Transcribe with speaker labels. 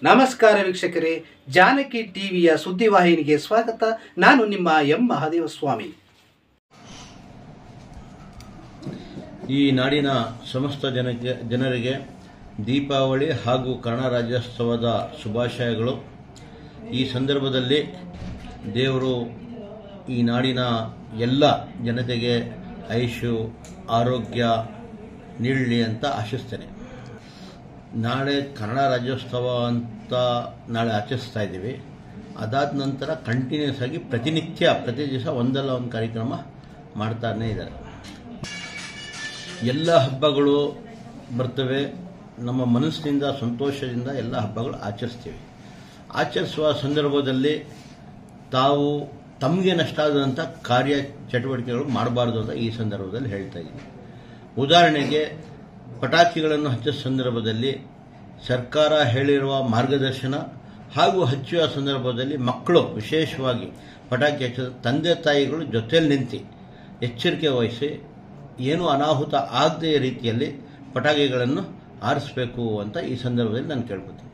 Speaker 1: ನಮಸ್ಕಾರ ವೀಕ್ಷಕರೇ ಜಾನಕಿ ಟಿವಿಯ ಸುದ್ದಿವಾಹಿನಿಗೆ ಸ್ವಾಗತ ನಾನು ನಿಮ್ಮ ಎಂ ಮಹಾದೇವ ಸ್ವಾಮಿ
Speaker 2: ಈ ನಾಡಿನ ಸಮಸ್ತ ಜನಕ್ಕೆ ಜನರಿಗೆ ದೀಪಾವಳಿ ಹಾಗೂ ಕನ್ನಡ ರಾಜ್ಯೋತ್ಸವದ ಶುಭಾಶಯಗಳು ಈ ಸಂದರ್ಭದಲ್ಲಿ ದೇವರು ಈ ನಾಡಿನ ಎಲ್ಲ ಜನತೆಗೆ ಆಯುಷು ಆರೋಗ್ಯ ನೀಡಲಿ ಅಂತ ಆಶಿಸ್ತೇನೆ ನಾಳೆ ಕನ್ನಡ ರಾಜ್ಯೋತ್ಸವ ಅಂತ ನಾಳೆ ಆಚರಿಸ್ತಾ ಇದ್ದೀವಿ ಅದಾದ ನಂತರ ಕಂಟಿನ್ಯೂಸ್ ಆಗಿ ಪ್ರತಿನಿತ್ಯ ಪ್ರತಿ ದಿವಸ ಒಂದಲ್ಲ ಒಂದು ಕಾರ್ಯಕ್ರಮ ಮಾಡ್ತಾನೆ ಇದ್ದಾರೆ ಎಲ್ಲ ಹಬ್ಬಗಳು ಬರ್ತವೆ ನಮ್ಮ ಮನಸ್ಸಿನಿಂದ ಸಂತೋಷದಿಂದ ಎಲ್ಲ ಹಬ್ಬಗಳು ಆಚರಿಸ್ತೀವಿ ಆಚರಿಸುವ ಸಂದರ್ಭದಲ್ಲಿ ತಾವು ತಮಗೆ ನಷ್ಟ ಆದಂಥ ಕಾರ್ಯ ಚಟುವಟಿಕೆಗಳು ಮಾಡಬಾರ್ದು ಅಂತ ಈ ಸಂದರ್ಭದಲ್ಲಿ ಹೇಳ್ತಾ ಇದ್ದೀನಿ ಉದಾಹರಣೆಗೆ ಪಟಾಕಿಗಳನ್ನು ಹಚ್ಚೋ ಸಂದರ್ಭದಲ್ಲಿ ಸರ್ಕಾರ ಹೇಳಿರುವ ಮಾರ್ಗದರ್ಶನ ಹಾಗೂ ಹಚ್ಚುವ ಸಂದರ್ಭದಲ್ಲಿ ಮಕ್ಕಳು ವಿಶೇಷವಾಗಿ ಪಟಾಕಿ ಹಚ್ಚೋ ತಂದೆ ತಾಯಿಗಳು ಜೊತೆಯಲ್ಲಿ ನಿಂತು ಎಚ್ಚರಿಕೆ ವಹಿಸಿ ಏನೂ ಅನಾಹುತ ಆಗದೇ ರೀತಿಯಲ್ಲಿ ಪಟಾಕಿಗಳನ್ನು ಆರಿಸಬೇಕು ಅಂತ ಈ ಸಂದರ್ಭದಲ್ಲಿ ನಾನು ಕೇಳ್ಕೊತೀನಿ